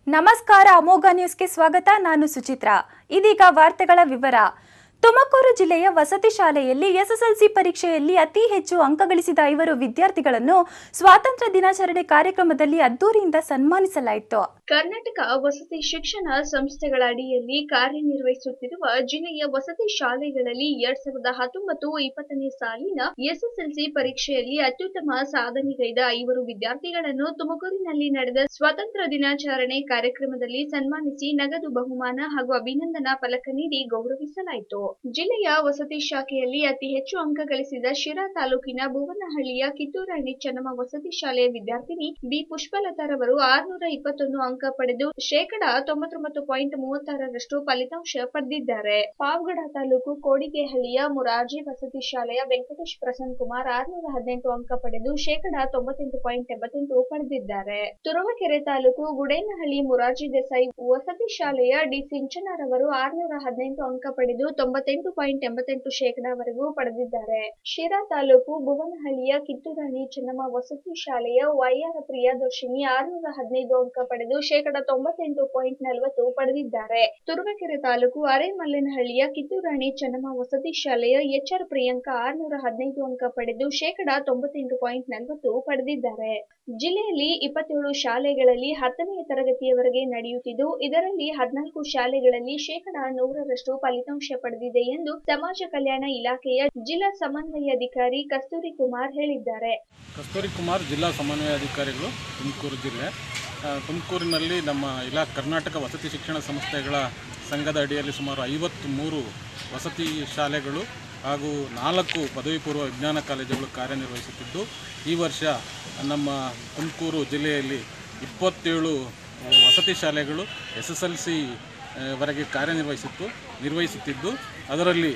ನಮಸ್ಕಾರ ಅಮೋಘ ನ್ಯೂಸ್ಗೆ ಸ್ವಾಗತ ನಾನು ಸುಚಿತ್ರಾ ಇದೀಗ ವಾರ್ತೆಗಳ ವಿವರ ತುಮಕೂರು ಜಿಲ್ಲೆಯ ವಸತಿ ಶಾಲೆಯಲ್ಲಿ ಎಸ್ಎಸ್ಎಲ್ಸಿ ಪರೀಕ್ಷೆಯಲ್ಲಿ ಅತಿ ಹೆಚ್ಚು ಅಂಕ ಗಳಿಸಿದ ಐವರು ವಿದ್ಯಾರ್ಥಿಗಳನ್ನು ಸ್ವಾತಂತ್ರ್ಯ ದಿನಾಚರಣೆ ಕಾರ್ಯಕ್ರಮದಲ್ಲಿ ಅದ್ದೂರಿಯಿಂದ ಸನ್ಮಾನಿಸಲಾಯಿತು ಕರ್ನಾಟಕ ವಸತಿ ಶಿಕ್ಷಣ ಸಂಸ್ಥೆಗಳ ಅಡಿಯಲ್ಲಿ ಕಾರ್ಯನಿರ್ವಹಿಸುತ್ತಿರುವ ಜಿಲ್ಲೆಯ ವಸತಿ ಶಾಲೆಗಳಲ್ಲಿ ಎರಡ್ ಸಾವಿರದ ಹತ್ತೊಂಬತ್ತು ಇಪ್ಪತ್ತನೇ ಸಾಲಿನ ಎಸ್ಎಸ್ಎಲ್ಸಿ ಪರೀಕ್ಷೆಯಲ್ಲಿ ಅತ್ಯುತ್ತಮ ಸಾಧನೆಗೈದ ಐವರು ವಿದ್ಯಾರ್ಥಿಗಳನ್ನು ತುಮಕೂರಿನಲ್ಲಿ ನಡೆದ ಸ್ವಾತಂತ್ರ್ಯ ದಿನಾಚರಣೆ ಕಾರ್ಯಕ್ರಮದಲ್ಲಿ ಸನ್ಮಾನಿಸಿ ನಗದು ಬಹುಮಾನ ಹಾಗೂ ಅಭಿನಂದನಾ ಫಲಕ ನೀಡಿ ಗೌರವಿಸಲಾಯಿತು ಜಿಲ್ಲೆಯ ವಸತಿ ಶಾಖೆಯಲ್ಲಿ ಅತಿ ಹೆಚ್ಚು ಅಂಕ ಗಳಿಸಿದ ಶಿರಾ ತಾಲೂಕಿನ ಭುವನಹಳ್ಳಿಯ ಕಿತ್ತೂರಾಣಿ ಚೆನ್ನಮ್ಮ ವಸತಿ ಶಾಲೆಯ ವಿದ್ಯಾರ್ಥಿನಿ ಬಿ ಪುಷ್ಪಲತಾರವರು ಆರ್ನೂರ ಇಪ್ಪತ್ತೊಂದು ಅಂಕ ಪಡೆದು ಶೇಕಡ ತೊಂಬತ್ತೊಂಬತ್ತು ಪಾಯಿಂಟ್ ಮೂವತ್ತಾರರಷ್ಟು ಫಲಿತಾಂಶ ಪಡೆದಿದ್ದಾರೆ ಪಾವಗಡ ತಾಲೂಕು ಕೋಡಿಗೆಹಳ್ಳಿಯ ಮುರಾರ್ಜಿ ವಸತಿ ಶಾಲೆಯ ವೆಂಕಟೇಶ್ ಪ್ರಸನ್ನ ಕುಮಾರ್ ಆರ್ನೂರ ಹದಿನೆಂಟು ಅಂಕ ಪಡೆದು ಶೇಕಡ ತೊಂಬತ್ತೆಂಟು ಪಾಯಿಂಟ್ ಎಂಬತ್ತೆಂಟು ಪಡೆದಿದ್ದಾರೆ ತುರುವೇಕೆರೆ ತಾಲೂಕು ಗುಡೇನಹಳ್ಳಿ ಮುರಾರ್ಜಿ ದೇಸಾಯಿ ವಸತಿ ಶಾಲೆಯ ಡಿ ಸಿಂಚನರವರು ಆರ್ನೂರ ಹದಿನೆಂಟು ಅಂಕ ಪಡೆದು ತೊಂಬತ್ತೆಂಟು ಪಾಯಿಂಟ್ ಎಂಬತ್ತೆಂಟು ಶೇಕಡಾವರೆಗೂ ಪಡೆದಿದ್ದಾರೆ ಶಿರಾ ತಾಲೂಕು ಭುವನಹಳ್ಳಿಯ ಕಿತ್ತೂರಾಣಿ ಚೆನ್ನಮ್ಮ ವಸತಿ ಶಾಲೆಯ ವೈಆರ್ ಪ್ರಿಯದರ್ಶಿನಿ ಆರ್ನೂರ ಹದಿನೈದು ಅಂಕ ಪಡೆದು ಶೇಕಡ ತೊಂಬತ್ತೆಂಟು ಪಾಯಿಂಟ್ ನಲವತ್ತು ಪಡೆದಿದ್ದಾರೆ ತುರುವೇಕೆರೆ ತಾಲೂಕು ಅರೆಮಲ್ಲೇನಹಳ್ಳಿಯ ಕಿತ್ತೂರಾಣಿ ಚೆನ್ನಮ್ಮ ವಸತಿ ಶಾಲೆಯ ಎಚ್ಆರ್ ಪ್ರಿಯಾಂಕಾ ಆರ್ನೂರ ಹದಿನೈದು ಅಂಕ ಪಡೆದು ಶೇಕಡ ತೊಂಬತ್ತೆಂಟು ಪಾಯಿಂಟ್ ನಲವತ್ತು ಪಡೆದಿದ್ದಾರೆ ಜಿಲ್ಲೆಯಲ್ಲಿ ಇಪ್ಪತ್ತೇಳು ಶಾಲೆಗಳಲ್ಲಿ ಹತ್ತನೆಯ ತರಗತಿಯವರೆಗೆ ನಡೆಯುತ್ತಿದ್ದು ಇದರಲ್ಲಿ ಹದಿನಾಲ್ಕು ಶಾಲೆಗಳಲ್ಲಿ ಶೇಕಡ ನೂರರಷ್ಟು ಫಲಿತಾಂಶ ಪಡೆದಿದೆ ಎಂದು ಸಮಾಜ ಕಲ್ಯಾಣ ಇಲಾಖೆಯ ಜಿಲ್ಲಾ ಸಮನ್ವಯಾಧಿಕಾರಿ ಕಸ್ತೂರಿ ಕುಮಾರ್ ಹೇಳಿದ್ದಾರೆ ಕಸ್ತೂರಿ ಕುಮಾರ್ ಜಿಲ್ಲಾ ಸಮನ್ವಯಾಧಿಕಾರಿಗಳು ತುಮಕೂರು ಜಿಲ್ಲೆ ಆ, ತುಮಕೂರಿನಲ್ಲಿ ನಮ್ಮ ಇಲಾ ಕರ್ನಾಟಕ ವಸತಿ ಶಿಕ್ಷಣ ಸಂಸ್ಥೆಗಳ ಸಂಘದ ಅಡಿಯಲ್ಲಿ ಸುಮಾರು ಐವತ್ತು ಮೂರು ವಸತಿ ಶಾಲೆಗಳು ಹಾಗೂ ನಾಲ್ಕು ಪದವಿ ಪೂರ್ವ ವಿಜ್ಞಾನ ಕಾಲೇಜುಗಳು ಕಾರ್ಯನಿರ್ವಹಿಸುತ್ತಿದ್ದು ಈ ವರ್ಷ ನಮ್ಮ ತುಮಕೂರು ಜಿಲ್ಲೆಯಲ್ಲಿ ಇಪ್ಪತ್ತೇಳು ವಸತಿ ಶಾಲೆಗಳು ಎಸ್ ಎಸ್ ಎಲ್ ಸಿ ವರೆಗೆ ಕಾರ್ಯನಿರ್ವಹಿಸಿತ್ತು ನಿರ್ವಹಿಸುತ್ತಿದ್ದು ಅದರಲ್ಲಿ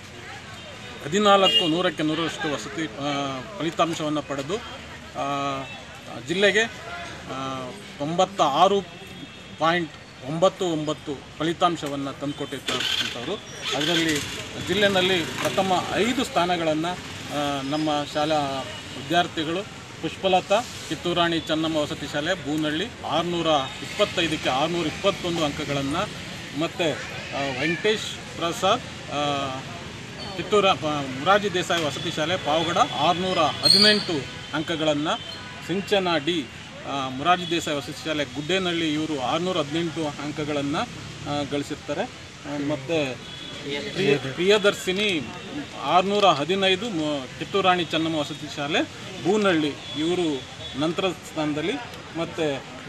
ಹದಿನಾಲ್ಕು ನೂರಕ್ಕೆ ನೂರರಷ್ಟು ವಸತಿ ಆ, ಫಲಿತಾಂಶವನ್ನು ಪಡೆದು ಆ, ಜಿಲ್ಲೆಗೆ ಆ, ತೊಂಬತ್ತ ಆರು ಪಾಯಿಂಟ್ ಒಂಬತ್ತು ಒಂಬತ್ತು ಫಲಿತಾಂಶವನ್ನು ತಂದುಕೊಟ್ಟಿರ್ತಕ್ಕಂಥವ್ರು ಅದರಲ್ಲಿ ಜಿಲ್ಲೆಯಲ್ಲಿ ಪ್ರಥಮ ಐದು ಸ್ಥಾನಗಳನ್ನು ನಮ್ಮ ಶಾಲಾ ವಿದ್ಯಾರ್ಥಿಗಳು ಪುಷ್ಪಲತಾ ಕಿತ್ತೂರಾಣಿ ಚೆನ್ನಮ್ಮ ವಸತಿ ಶಾಲೆ ಬೂನಹಳ್ಳಿ ಆರುನೂರ ಇಪ್ಪತ್ತೈದಕ್ಕೆ ಆರುನೂರ ಇಪ್ಪತ್ತೊಂದು ಅಂಕಗಳನ್ನು ಮತ್ತು ವೆಂಕಟೇಶ್ ಪ್ರಸಾದ್ ಆ, ಕಿತ್ತೂರ ಪ- ಮುರಾರ್ಜಿ ದೇಸಾಯಿ ವಸತಿ ಶಾಲೆ ಪಾವಗಡ ಆರುನೂರ ಹದಿನೆಂಟು ಅಂಕಗಳನ್ನು ಸಿಂಚನ ಡಿ ಆ, ಮುರಾರ್ಜಿ ದೇಸಾಯಿ ವಸತಿ ಶಾಲೆ ಗುಡ್ಡೇನಹಳ್ಳಿ ಇವರು ಆರುನೂರ ಹದಿನೆಂಟು ಅಂಕಗಳನ್ನು ಗಳಿಸಿರ್ತಾರೆ ಮತ್ತು ಪ್ರಿಯ ಪ್ರಿಯದರ್ಶಿನಿ ಆರುನೂರ ಹದಿನೈದು ಮ- ಕಿತ್ತೂರಾಣಿ ಚೆನ್ನಮ್ಮ ವಸತಿ ಶಾಲೆ ಬೂನಹಳ್ಳಿ ಇವರು ನಂತರ ಸ್ಥಾನದಲ್ಲಿ ಮತ್ತು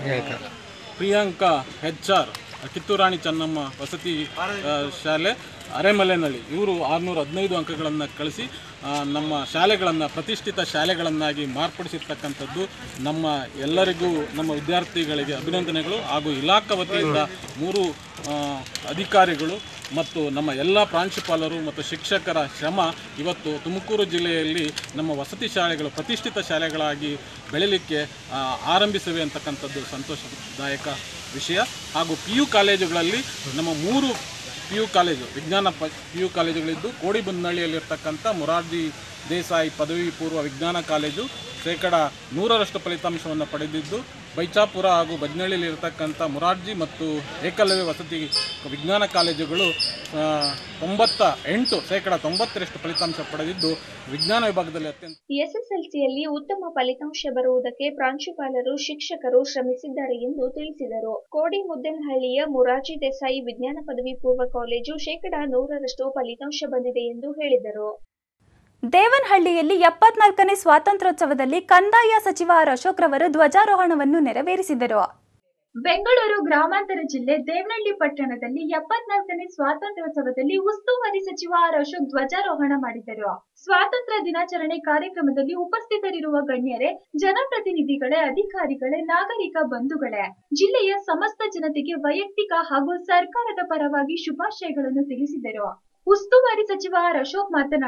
ಪ್ರಿಯಾಂಕಾ ಹೆಚ್ ಆರ್ ಕಿತ್ತೂರಾಣಿ ಚೆನ್ನಮ್ಮ ವಸತಿ ಆ, ಶಾಲೆ ಅರೆಮಲೆನಹಳ್ಳಿ ಇವರು ಆರುನೂರ ಹದಿನೈದು ಅಂಕಗಳನ್ನು ಕಳಿಸಿ ಆ, ನಮ್ಮ ಶಾಲೆಗಳನ್ನು ಪ್ರತಿಷ್ಠಿತ ಶಾಲೆಗಳನ್ನಾಗಿ ಮಾರ್ಪಡಿಸಿರ್ತಕ್ಕಂಥದ್ದು ನಮ್ಮ ಎಲ್ಲರಿಗೂ ನಮ್ಮ ವಿದ್ಯಾರ್ಥಿಗಳಿಗೆ ಅಭಿನಂದನೆಗಳು ಹಾಗೂ ಇಲಾಖಾ ವತಿಯಿಂದ ಮೂರು ಆ, ಅಧಿಕಾರಿಗಳು ಮತ್ತು ನಮ್ಮ ಎಲ್ಲ ಪ್ರಾಂಶುಪಾಲರು ಮತ್ತು ಶಿಕ್ಷಕರ ಶ್ರಮ ಇವತ್ತು ತುಮಕೂರು ಜಿಲ್ಲೆಯಲ್ಲಿ ನಮ್ಮ ವಸತಿ ಶಾಲೆಗಳು ಪ್ರತಿಷ್ಠಿತ ಶಾಲೆಗಳಾಗಿ ಬೆಳೀಲಿಕ್ಕೆ ಆ, ಆರಂಭಿಸಿವೆ ಅಂತಕ್ಕಂಥದ್ದು ಸಂತೋಷದಾಯಕ ವಿಷಯ ಹಾಗೂ ಪಿ ಯು ಕಾಲೇಜುಗಳಲ್ಲಿ ನಮ್ಮ ಮೂರು ಪಿ ಯು ಕಾಲೇಜು ವಿಜ್ಞಾನ ಪ ಪಿ ಯು ಕಾಲೇಜುಗಳಿದ್ದು ಕೋಡಿಬಂದನಹಳ್ಳಿಯಲ್ಲಿರ್ತಕ್ಕಂಥ ಮೊರಾರ್ಜಿ ದೇಸಾಯಿ ಪದವಿ ಪೂರ್ವ ವಿಜ್ಞಾನ ಕಾಲೇಜು ಶೇಕಡ ನೂರರಷ್ಟು ಫಲಿತಾಂಶವನ್ನು ಪಡೆದಿದ್ದು ಬೈಚಾಪುರ ಹಾಗೂ ಬಜ್ನಳ್ಳಿಯಲ್ಲಿರ್ತಕ್ಕಂಥ ಮೊರಾರ್ಜಿ ಮತ್ತು ಏಕಲವ್ಯ ವಸತಿ ವಿಜ್ಞಾನ ಕಾಲೇಜುಗಳು ಆ, ತೊಂಬತ್ತ ಎಂಟು ಶೇಕಡ ತೊಂಬತ್ತರಷ್ಟು ಫಲಿತಾಂಶ ಪಡೆದಿದ್ದು ವಿಜ್ಞಾನ ವಿಭಾಗದಲ್ಲಿ ಅತ್ಯಂತ ಎಸ್ಎಸ್ಎಲ್ಸಿಯಲ್ಲಿ ಉತ್ತಮ ಫಲಿತಾಂಶ ಬರುವುದಕ್ಕೆ ಪ್ರಾಂಶುಪಾಲರು ಶಿಕ್ಷಕರು ಶ್ರಮಿಸಿದ್ದಾರೆ ಎಂದು ತಿಳಿಸಿದರು ಕೋಡಿ ಮುದ್ದನಹಳ್ಳಿಯ ಮುರಾರ್ಜಿ ದೇಸಾಯಿ ವಿಜ್ಞಾನ ಪದವಿ ಪೂರ್ವ ಕಾಲೇಜು ಶೇಕಡ ನೂರರಷ್ಟು ಫಲಿತಾಂಶ ಬಂದಿದೆ ಎಂದು ಹೇಳಿದರು ದೇವನಹಳ್ಳಿಯಲ್ಲಿ ಎಪ್ಪತ್ನಾಲ್ಕನೇ ಸ್ವಾತಂತ್ರ್ಯೋತ್ಸವದಲ್ಲಿ ಕಂದಾಯ ಸಚಿವ ಆರ್ ಅಶೋಕ್ ರವರು ಧ್ವಜಾರೋಹಣವನ್ನು ನೆರವೇರಿಸಿದರು ಬೆಂಗಳೂರು ಗ್ರಾಮಾಂತರ ಜಿಲ್ಲೆ ದೇವನಹಳ್ಳಿ ಪಟ್ಟಣದಲ್ಲಿ ಎಪ್ಪತ್ನಾಲ್ಕನೇ ಸ್ವಾತಂತ್ರ್ಯೋತ್ಸವದಲ್ಲಿ ಉಸ್ತುವಾರಿ ಸಚಿವ ಆರ್ ಅಶೋಕ್ ಧ್ವಜಾರೋಹಣ ಮಾಡಿದರು ಸ್ವಾತಂತ್ರ್ಯ ದಿನಾಚರಣೆ ಕಾರ್ಯಕ್ರಮದಲ್ಲಿ ಉಪಸ್ಥಿತರಿರುವ ಗಣ್ಯರೇ ಜನಪ್ರತಿನಿಧಿಗಳೇ ಅಧಿಕಾರಿಗಳೇ ನಾಗರಿಕ ಬಂಧುಗಳೇ ಜಿಲ್ಲೆಯ ಸಮಸ್ತ ಜನತೆಗೆ ವೈಯಕ್ತಿಕ ಹಾಗೂ ಸರ್ಕಾರದ ಪರವಾಗಿ ಶುಭಾಶಯಗಳನ್ನು ತಿಳಿಸಿದರು ಉಸ್ತುವಾರಿ ಸಚಿವ ಆರ್ ಅಶೋಕ್ ಮಾತನಾಡಿ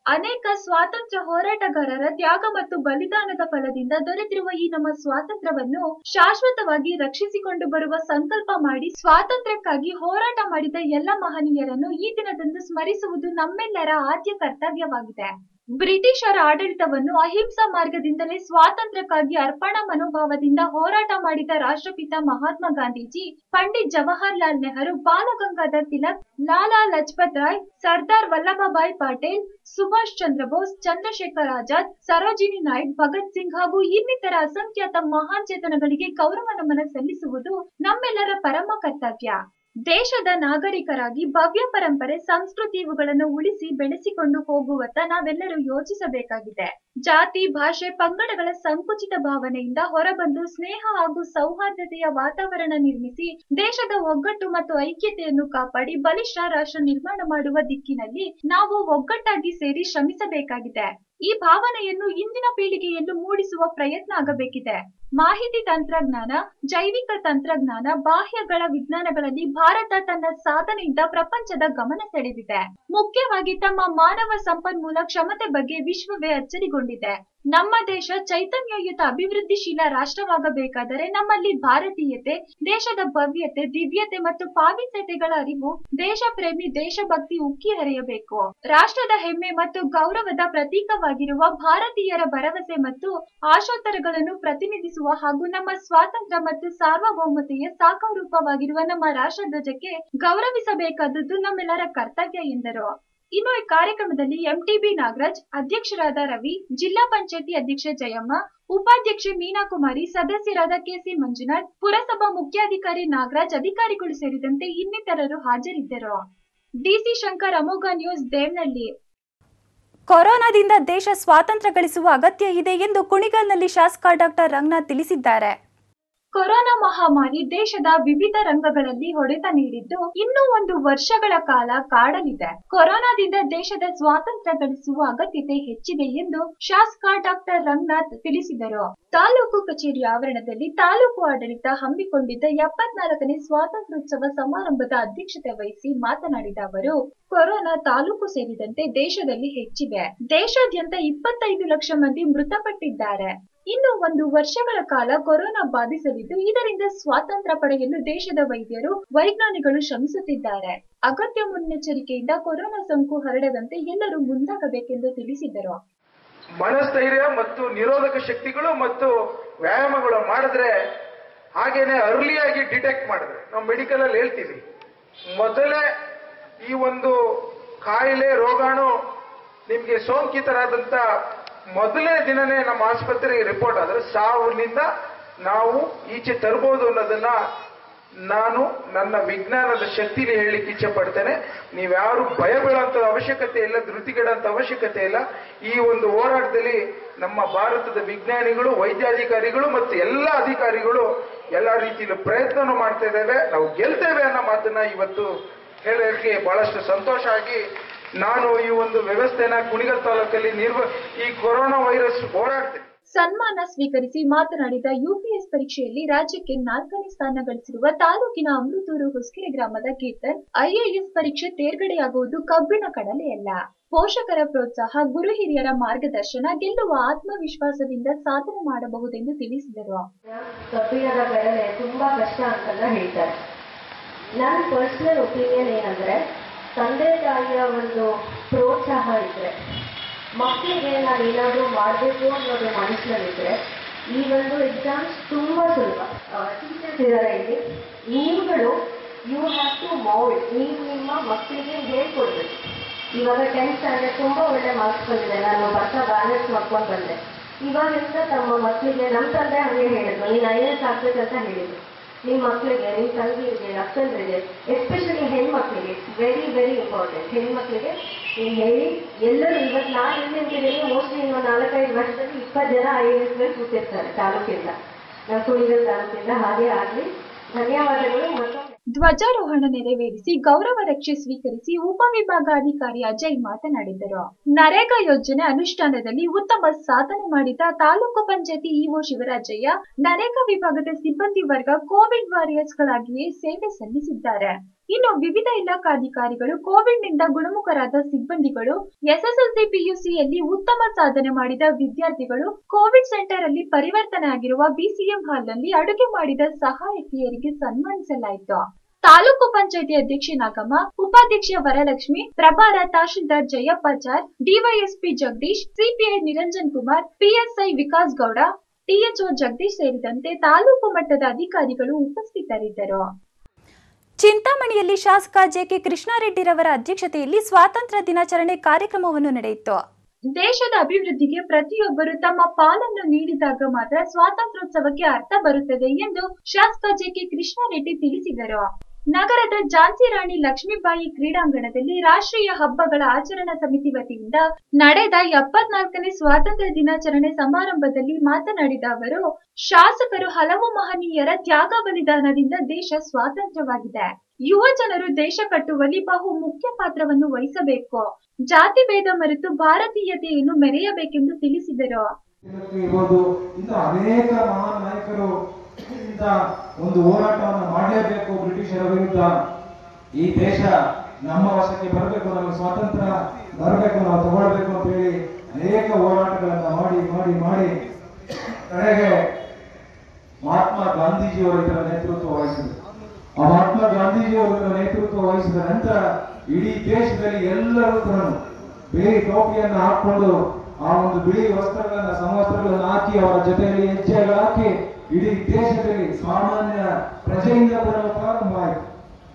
ಅನೇಕ ಸ್ವಾತಂತ್ರ್ಯ ಹೋರಾಟಗಾರರ ತ್ಯಾಗ ಮತ್ತು ಬಲಿದಾನದ ಫಲದಿಂದ ದೊರೆತಿರುವ ಈ ನಮ್ಮ ಸ್ವಾತಂತ್ರ್ಯವನ್ನು ಶಾಶ್ವತವಾಗಿ ರಕ್ಷಿಸಿಕೊಂಡು ಬರುವ ಸಂಕಲ್ಪ ಮಾಡಿ ಸ್ವಾತಂತ್ರ್ಯಕ್ಕಾಗಿ ಹೋರಾಟ ಮಾಡಿದ ಎಲ್ಲ ಮಹನೀಯರನ್ನು ಈ ದಿನದಂದು ಸ್ಮರಿಸುವುದು ನಮ್ಮೆಲ್ಲರ ಆದ್ಯ ಕರ್ತವ್ಯವಾಗಿದೆ ಬ್ರಿಟಿಷರ ಆಡಳಿತವನ್ನು ಅಹಿಂಸಾ ಮಾರ್ಗದಿಂದಲೇ ಸ್ವಾತಂತ್ರ್ಯಕ್ಕಾಗಿ ಅರ್ಪಣಾ ಮನೋಭಾವದಿಂದ ಹೋರಾಟ ಮಾಡಿದ ರಾಷ್ಟ್ರಪಿತ ಮಹಾತ್ಮ ಗಾಂಧೀಜಿ ಪಂಡಿತ್ ಜವಾಹರ್ಲಾಲ್ ನೆಹರು ಬಾಲಗಂಗಾಧರ್ ತಿಲಕ್ ಲಾಲಾ ಲಜಪತ್ ರಾಯ್ ಸರ್ದಾರ್ ವಲ್ಲಭಭಾಯ್ ಪಟೇಲ್ ಸುಭಾಷ್ ಚಂದ್ರ ಬೋಸ್ ಚಂದ್ರಶೇಖರ್ ಆಜಾದ್ ಸರೋಜಿನಿ ನಾಯ್ಡ್ ಭಗತ್ ಸಿಂಗ್ ಹಾಗೂ ಇನ್ನಿತರ ಅಸಂಖ್ಯಾತ ಮಹಾನ್ ಚೇತನಗಳಿಗೆ ಗೌರವ ನಮನ ಸಲ್ಲಿಸುವುದು ನಮ್ಮೆಲ್ಲರ ಪರಮ ಕರ್ತವ್ಯ ದೇಶದ ನಾಗರಿಕರಾಗಿ ಭವ್ಯ ಪರಂಪರೆ ಸಂಸ್ಕೃತಿ ಇವುಗಳನ್ನು ಉಳಿಸಿ ಬೆಳೆಸಿಕೊಂಡು ಹೋಗುವತ್ತ ನಾವೆಲ್ಲರೂ ಯೋಚಿಸಬೇಕಾಗಿದೆ ಜಾತಿ ಭಾಷೆ ಪಂಗಡಗಳ ಸಂಕುಚಿತ ಭಾವನೆಯಿಂದ ಹೊರಬಂದು ಸ್ನೇಹ ಹಾಗೂ ಸೌಹಾರ್ದತೆಯ ವಾತಾವರಣ ನಿರ್ಮಿಸಿ ದೇಶದ ಒಗ್ಗಟ್ಟು ಮತ್ತು ಐಕ್ಯತೆಯನ್ನು ಕಾಪಾಡಿ ಬಲಿಷ್ಠ ರಾಷ್ಟ್ರ ನಿರ್ಮಾಣ ಮಾಡುವ ದಿಕ್ಕಿನಲ್ಲಿ ನಾವು ಒಗ್ಗಟ್ಟಾಗಿ ಸೇರಿ ಶ್ರಮಿಸಬೇಕಾಗಿದೆ ಈ ಭಾವನೆಯನ್ನು ಇಂದಿನ ಪೀಳಿಗೆಯಲ್ಲೂ ಮೂಡಿಸುವ ಪ್ರಯತ್ನ ಆಗಬೇಕಿದೆ ಮಾಹಿತಿ ತಂತ್ರಜ್ಞಾನ ಜೈವಿಕ ತಂತ್ರಜ್ಞಾನ ಬಾಹ್ಯಗಳ ವಿಜ್ಞಾನಗಳಲ್ಲಿ ಭಾರತ ತನ್ನ ಸಾಧನೆಯಿಂದ ಪ್ರಪಂಚದ ಗಮನ ಸೆಳೆದಿದೆ ಮುಖ್ಯವಾಗಿ ತಮ್ಮ ಮಾನವ ಸಂಪನ್ಮೂಲ ಕ್ಷಮತೆ ಬಗ್ಗೆ ವಿಶ್ವವೇ ಅಚ್ಚರಿಗೊಂಡಿದೆ ನಮ್ಮ ದೇಶ ಚೈತನ್ಯಯುತ ಅಭಿವೃದ್ಧಿಶೀಲ ರಾಷ್ಟ್ರವಾಗಬೇಕಾದರೆ ನಮ್ಮಲ್ಲಿ ಭಾರತೀಯತೆ ದೇಶದ ಭವ್ಯತೆ ದಿವ್ಯತೆ ಮತ್ತು ಪಾವಿತ್ರ್ಯತೆಗಳ ಅರಿವು ದೇಶ ಪ್ರೇಮಿ ದೇಶಭಕ್ತಿ ಉಕ್ಕಿ ಹರಿಯಬೇಕು ರಾಷ್ಟ್ರದ ಹೆಮ್ಮೆ ಮತ್ತು ಗೌರವದ ಪ್ರತೀಕವಾಗಿರುವ ಭಾರತೀಯರ ಭರವಸೆ ಮತ್ತು ಆಶೋತ್ತರಗಳನ್ನು ಪ್ರತಿನಿಧಿಸುವ ಹಾಗೂ ನಮ್ಮ ಸ್ವಾತಂತ್ರ್ಯ ಮತ್ತು ಸಾರ್ವಭೌಮತೆಯ ಸಾಕಾರ ರೂಪವಾಗಿರುವ ನಮ್ಮ ರಾಷ್ಟ್ರಧ್ವಜಕ್ಕೆ ಗೌರವಿಸಬೇಕಾದದ್ದು ನಮ್ಮೆಲ್ಲರ ಕರ್ತವ್ಯ ಎಂದರು ಇನ್ನು ಈ ಕಾರ್ಯಕ್ರಮದಲ್ಲಿ ಎಂಟಿಬಿ ನಾಗರಾಜ್ ಅಧ್ಯಕ್ಷರಾದ ರವಿ ಜಿಲ್ಲಾ ಪಂಚಾಯತಿ ಅಧ್ಯಕ್ಷೆ ಜಯಮ್ಮ ಉಪಾಧ್ಯಕ್ಷೆ ಮೀನಾ ಕುಮಾರಿ ಸದಸ್ಯರಾದ ಕೆಸಿ ಮಂಜುನಾಥ್ ಪುರಸಭಾ ಮುಖ್ಯಾಧಿಕಾರಿ ನಾಗರಾಜ್ ಅಧಿಕಾರಿಗಳು ಸೇರಿದಂತೆ ಇನ್ನಿತರರು ಹಾಜರಿದ್ದರು ಡಿಸಿ ಶಂಕರ್ ಅಮೋಘ ನ್ಯೂಸ್ ದೇವನಹಳ್ಳಿ ಕೊರೋನಾದಿಂದ ದೇಶ ಸ್ವಾತಂತ್ರ್ಯ ಗಳಿಸುವ ಅಗತ್ಯ ಇದೆ ಎಂದು ಕುಣಿಗಲ್ನಲ್ಲಿ ಶಾಸಕ ಡಾಕ್ಟರ್ ರಂಗನಾಥ್ ತಿಳಿಸಿದ್ದಾರೆ ಕೊರೋನಾ ಮಹಾಮಾರಿ ದೇಶದ ವಿವಿಧ ರಂಗಗಳಲ್ಲಿ ಹೊಡೆತ ನೀಡಿದ್ದು ಇನ್ನೂ ಒಂದು ವರ್ಷಗಳ ಕಾಲ ಕಾಡಲಿದೆ ಕೊರೋನಾದಿಂದ ದೇಶದ ಸ್ವಾತಂತ್ರ್ಯ ಗಳಿಸುವ ಅಗತ್ಯತೆ ಹೆಚ್ಚಿದೆ ಎಂದು ಶಾಸಕ ಡಾಕ್ಟರ್ ರಂಗನಾಥ್ ತಿಳಿಸಿದರು ತಾಲೂಕು ಕಚೇರಿ ಆವರಣದಲ್ಲಿ ತಾಲೂಕು ಆಡಳಿತ ಹಮ್ಮಿಕೊಂಡಿದ್ದ ಎಪ್ಪತ್ನಾಲ್ಕನೇ ಸ್ವಾತಂತ್ರ್ಯೋತ್ಸವ ಸಮಾರಂಭದ ಅಧ್ಯಕ್ಷತೆ ವಹಿಸಿ ಮಾತನಾಡಿದ ಅವರು ಕೊರೋನಾ ತಾಲೂಕು ಸೇರಿದಂತೆ ದೇಶದಲ್ಲಿ ಹೆಚ್ಚಿದೆ ದೇಶಾದ್ಯಂತ ಇಪ್ಪತ್ತೈದು ಲಕ್ಷ ಮಂದಿ ಮೃತಪಟ್ಟಿದ್ದಾರೆ ಇನ್ನು ಒಂದು ವರ್ಷಗಳ ಕಾಲ ಕೊರೋನಾ ಬಾಧಿಸಲಿದ್ದು ಇದರಿಂದ ಸ್ವಾತಂತ್ರ್ಯ ಪಡೆಯಲು ದೇಶದ ವೈದ್ಯರು ವೈಜ್ಞಾನಿಗಳು ಶ್ರಮಿಸುತ್ತಿದ್ದಾರೆ ಅಗತ್ಯ ಮುನ್ನೆಚ್ಚರಿಕೆಯಿಂದ ಕೊರೋನಾ ಸೋಂಕು ಹರಡದಂತೆ ಎಲ್ಲರೂ ಮುಂದಾಗಬೇಕೆಂದು ತಿಳಿಸಿದರು ಮನಸ್ಥೈರ್ಯ ಮತ್ತು ನಿರೋಧಕ ಶಕ್ತಿಗಳು ಮತ್ತು ವ್ಯಾಯಾಮಗಳು ಮಾಡಿದ್ರೆ ಹಾಗೇನೆ ಅರ್ಲಿಯಾಗಿ ಡಿಟೆಕ್ಟ್ ಮಾಡಿದ್ರೆ ನಾವು ಮೆಡಿಕಲ್ ಅಲ್ಲಿ ಹೇಳ್ತೀವಿ ಮೊದಲೇ ಈ ಒಂದು ಕಾಯಿಲೆ ರೋಗಾಣು ನಿಮ್ಗೆ ಸೋಂಕಿತರಾದಂತ ಮೊದಲನೇ ದಿನನೇ ನಮ್ಮ ಆಸ್ಪತ್ರೆಗೆ ರಿಪೋರ್ಟ್ ಆದ್ರೆ ಸಾವಿನಿಂದ ನಾವು ಈಚೆ ತರಬಹುದು ಅನ್ನೋದನ್ನ ನಾನು ನನ್ನ ವಿಜ್ಞಾನದ ಶಕ್ತಿಲಿ ಹೇಳಲಿಕ್ಕೆ ಇಚ್ಛೆ ಪಡ್ತೇನೆ ನೀವ್ಯಾರು ಭಯ ಬೀಳೋಂಥ ಅವಶ್ಯಕತೆ ಇಲ್ಲ ಧೃತಿಗೆಡಂತ ಅವಶ್ಯಕತೆ ಇಲ್ಲ ಈ ಒಂದು ಹೋರಾಟದಲ್ಲಿ ನಮ್ಮ ಭಾರತದ ವಿಜ್ಞಾನಿಗಳು ವೈದ್ಯಾಧಿಕಾರಿಗಳು ಮತ್ತು ಎಲ್ಲ ಅಧಿಕಾರಿಗಳು ಎಲ್ಲ ರೀತಿಯಲ್ಲೂ ಪ್ರಯತ್ನನೂ ಮಾಡ್ತಾ ಇದ್ದೇವೆ ನಾವು ಗೆಲ್ತೇವೆ ಅನ್ನೋ ಮಾತನ್ನ ಇವತ್ತು ಹೇಳೋದಕ್ಕೆ ಬಹಳಷ್ಟು ಸಂತೋಷ ಆಗಿ ನಾನು ಈ ಒಂದು ವ್ಯವಸ್ಥೆನ ಕುಣಿಗಲ್ ತಾಲೂಕಲ್ಲಿ ನಿರ್ವ ಈ ಕೊರೋನಾ ವೈರಸ್ ಹೋರಾಡ್ತೇನೆ ಸನ್ಮಾನ ಸ್ವೀಕರಿಸಿ ಮಾತನಾಡಿದ ಯುಪಿಎಸ್ ಪರೀಕ್ಷೆಯಲ್ಲಿ ರಾಜ್ಯಕ್ಕೆ ನಾಲ್ಕನೇ ಸ್ಥಾನ ಗಳಿಸಿರುವ ತಾಲೂಕಿನ ಅಮೃತೂರು ಹೊಸಕೆರೆ ಗ್ರಾಮದ ಕೀರ್ತನ್ ಐಎಎಸ್ ಪರೀಕ್ಷೆ ತೇರ್ಗಡೆಯಾಗುವುದು ಕಬ್ಬಿಣ ಕಡಲೆಯಲ್ಲ ಪೋಷಕರ ಪ್ರೋತ್ಸಾಹ ಗುರು ಹಿರಿಯರ ಮಾರ್ಗದರ್ಶನ ಗೆಲ್ಲುವ ಆತ್ಮವಿಶ್ವಾಸದಿಂದ ಸಾಧನೆ ಮಾಡಬಹುದೆಂದು ತಿಳಿಸಿದರು ಕಬ್ಬಿಣದ ಬೆಲೆ ತುಂಬಾ ಕಷ್ಟ ಅಂತೆಲ್ಲ ಹೇಳ್ತಾರೆ ನನ್ನ ಪರ್ಸನಲ್ ಒಪಿನಿಯನ್ ಏನಂದ್ರೆ ತಂದೆ ತಾಯಿಯ ಒಂದು ಪ್ರೋತ್ಸಾಹ ಇದ್ರೆ ಮಕ್ಕಳಿಗೆ ನಾನು ಏನಾದರೂ ಮಾಡಬೇಕು ಅನ್ನೋದು ಮನಸ್ಸಿನಲ್ಲಿದ್ರೆ ಈ ಒಂದು ಎಕ್ಸಾಮ್ಸ್ ತುಂಬಾ ಸುಲಭ ಟೀಚರ್ಸ್ ಇದ್ದಾರೆ ಇಲ್ಲಿ ನೀವುಗಳು ಯು ಹ್ಯಾವ್ ಟು ಮೌಲ್ಡ್ ನೀವು ನಿಮ್ಮ ಮಕ್ಕಳಿಗೆ ಹೇಳ್ಕೊಡ್ಬೇಕು ಇವಾಗ ಟೆಂತ್ ಸ್ಟ್ಯಾಂಡರ್ಡ್ ತುಂಬಾ ಒಳ್ಳೆ ಮಾರ್ಕ್ಸ್ ಬಂದಿದೆ ನಾನು ಬರ್ತಾ ಬ್ಯಾಲೆನ್ಸ್ ಮಾಡ್ಕೊಂಡು ಬಂದೆ ಇವಾಗಿಂದ ತಮ್ಮ ಮಕ್ಕಳಿಗೆ ನಮ್ಮ ತಂದೆ ಹಾಗೆ ಹೇಳಿದ್ರು ನೀನು ಐ ಎಸ್ ಆಗ್ಬೇಕಂತ ಹೇಳಿದ್ರು ನಿಮ್ಮ ಮಕ್ಕಳಿಗೆ ನಿಮ್ಮ ತಂಗಿರಿಗೆ ಅಕ್ಕಂದ್ರಿಗೆ ಎಸ್ಪೆಷಲಿ ಹೆಣ್ಮಕ್ಳಿಗೆ ವೆರಿ ವೆರಿ ಇಂಪಾರ್ಟೆಂಟ್ ಹೆಣ್ಮಕ್ಳಿಗೆ ನೀವು ಹೇಳಿ ಎಲ್ಲರೂ ಇವತ್ತು ನಾನು ಎಲ್ಲಿ ನಿಂತಿದ್ದೀನಿ ಮೋಸ್ಟ್ಲಿ ಇನ್ನು ನಾಲ್ಕೈದು ವರ್ಷದಲ್ಲಿ ಇಪ್ಪತ್ತು ಜನ ಐ ಎ ಎಸ್ ಮೇಲೆ ಕೂತಿರ್ತಾರೆ ತಾಲೂಕಿಂದ ನಮ್ಮ ಕುಣಿಗಲ್ ತಾಲೂಕಿಂದ ಹಾಗೆ ಆಗಲಿ ಧನ್ಯವಾದಗಳು ಮತ್ತೊಮ್ಮೆ ಧ್ವಜಾರೋಹಣ ನೆರವೇರಿಸಿ ಗೌರವ ರಕ್ಷೆ ಸ್ವೀಕರಿಸಿ ಉಪವಿಭಾಗಾಧಿಕಾರಿ ಅಜಯ್ ಮಾತನಾಡಿದರು ನರೇಗಾ ಯೋಜನೆ ಅನುಷ್ಠಾನದಲ್ಲಿ ಉತ್ತಮ ಸಾಧನೆ ಮಾಡಿದ ತಾಲೂಕು ಪಂಚಾಯತಿ ಇಒ ಶಿವರಾಜಯ್ಯ ನರೇಗಾ ವಿಭಾಗದ ಸಿಬ್ಬಂದಿ ವರ್ಗ ಕೋವಿಡ್ ವಾರಿಯರ್ಸ್ಗಳಾಗಿಯೇ ಸೇವೆ ಸಲ್ಲಿಸಿದ್ದಾರೆ ಇನ್ನು ವಿವಿಧ ಇಲಾಖಾಧಿಕಾರಿಗಳು ಕೋವಿಡ್ನಿಂದ ಗುಣಮುಖರಾದ ಸಿಬ್ಬಂದಿಗಳು ಎಸ್ಎಸ್ಎಲ್ಸಿ ಪಿಯುಸಿಯಲ್ಲಿ ಉತ್ತಮ ಸಾಧನೆ ಮಾಡಿದ ವಿದ್ಯಾರ್ಥಿಗಳು ಕೋವಿಡ್ ಸೆಂಟರ್ ಅಲ್ಲಿ ಪರಿವರ್ತನೆ ಆಗಿರುವ ಬಿಸಿಎಂ ಹಾಲ್ ನಲ್ಲಿ ಅಡುಗೆ ಮಾಡಿದ ಸಹಾಯಕಿಯರಿಗೆ ಸನ್ಮಾನಿಸಲಾಯಿತು ತಾಲೂಕು ಪಂಚಾಯತಿ ಅಧ್ಯಕ್ಷೆ ನಾಗಮ್ಮ ಉಪಾಧ್ಯಕ್ಷೆ ವರಲಕ್ಷ್ಮಿ ಪ್ರಭಾರ tahsildar Jayappachar DYSP Jagadish CPI Niranjan Kumar PSI Vikas Gowda THO Jagadish ಸೇರಿದಂತೆ ತಾಲೂಕು ಮಟ್ಟದ ಅಧಿಕಾರಿಗಳು ಉಪಸ್ಥಿತರಿದ್ದರು ಚಿಂತಾಮಣಿಯಲ್ಲಿ ಶಾಸಕ ಜೆಕೆ ಕೃಷ್ಣಾರೆಡ್ಡಿರವರ ಅಧ್ಯಕ್ಷತೆಯಲ್ಲಿ ಸ್ವಾತಂತ್ರ್ಯ ದಿನಾಚರಣೆ ಕಾರ್ಯಕ್ರಮವನ್ನು ನಡೆಯಿತು ದೇಶದ ಅಭಿವೃದ್ಧಿಗೆ ಪ್ರತಿಯೊಬ್ಬರು ತಮ್ಮ ಪಾಲನ್ನು ನೀಡಿದಾಗ ಮಾತ್ರ ಸ್ವಾತಂತ್ರ್ಯೋತ್ಸವಕ್ಕೆ ಅರ್ಥ ಬರುತ್ತದೆ ಎಂದು ಶಾಸಕ ಜೆಕೆ ಕೃಷ್ಣಾರೆಡ್ಡಿ ತಿಳಿಸಿದರು ನಗರದ ಝಾನ್ಸಿ ರಾಣಿ ಲಕ್ಷ್ಮೀಬಾಯಿ ಕ್ರೀಡಾಂಗಣದಲ್ಲಿ ರಾಷ್ಟ್ರೀಯ ಹಬ್ಬಗಳ ಆಚರಣಾ ಸಮಿತಿ ವತಿಯಿಂದ ನಡೆದ ಎಪ್ಪತ್ನಾಲ್ಕನೇ ಸ್ವಾತಂತ್ರ್ಯ ದಿನಾಚರಣೆ ಸಮಾರಂಭದಲ್ಲಿ ಮಾತನಾಡಿದ ಅವರು ಶಾಸಕರು ಹಲವು ಮಹನೀಯರ ತ್ಯಾಗ ಬಲಿದಾನದಿಂದ ದೇಶ ಸ್ವಾತಂತ್ರ್ಯವಾಗಿದೆ ಯುವ ಜನರು ದೇಶ ಕಟ್ಟುವಲ್ಲಿ ಬಹು ಮುಖ್ಯ ಪಾತ್ರವನ್ನು ವಹಿಸಬೇಕು ಜಾತಿ ಭೇದ ಮರೆತು ಭಾರತೀಯತೆಯನ್ನು ಮೆರೆಯಬೇಕೆಂದು ತಿಳಿಸಿದರು ತಿಲಕ್ ಇರ್ಬೋದು ಇಂಥ ಅನೇಕ ಮಹಾನ್ ನಾಯಕರು ಇಂಥ ಒಂದು ಹೋರಾಟವನ್ನು ಮಾಡಲೇಬೇಕು ಬ್ರಿಟಿಷರ ವಿರುದ್ಧ ಈ ದೇಶ ನಮ್ಮ ವಶಕ್ಕೆ ಬರಬೇಕು ನಮಗೆ ಸ್ವಾತಂತ್ರ್ಯ ಬರಬೇಕು ನಾವು ತಗೊಳ್ಬೇಕು ಅಂತ ಹೇಳಿ ಅನೇಕ ಹೋರಾಟಗಳನ್ನ ಮಾಡಿ ಮಾಡಿ ಮಾಡಿ ಕಡೆಗೆ ಮಹಾತ್ಮ ಗಾಂಧೀಜಿಯವರು ಇದರ ನೇತೃತ್ವ ವಹಿಸಿದರು ಆ ಮಹಾತ್ಮ ಗಾಂಧೀಜಿಯವರು ಇದರ ನೇತೃತ್ವ ವಹಿಸಿದ ನಂತರ ಇಡೀ ದೇಶದಲ್ಲಿ ಎಲ್ಲರೂ ಕೂಡ ಬೇರೆ ಟೋಪಿಯನ್ನು ಹಾಕೊಂಡು ಆ ಒಂದು ಬಿಳಿ ವಸ್ತ್ರಗಳನ್ನ ಸಮವಸ್ತ್ರಗಳನ್ನು ಹಾಕಿ ಅವರ ಜೊತೆಯಲ್ಲಿ ಹೆಜ್ಜೆಗಳು ಹಾಕಿ ಇಡೀ ದೇಶದಲ್ಲಿ ಸಾಮಾನ್ಯ ಪ್ರಜೆಯಿಂದ ಬರಲು ಪ್ರಾರಂಭವಾಯಿತು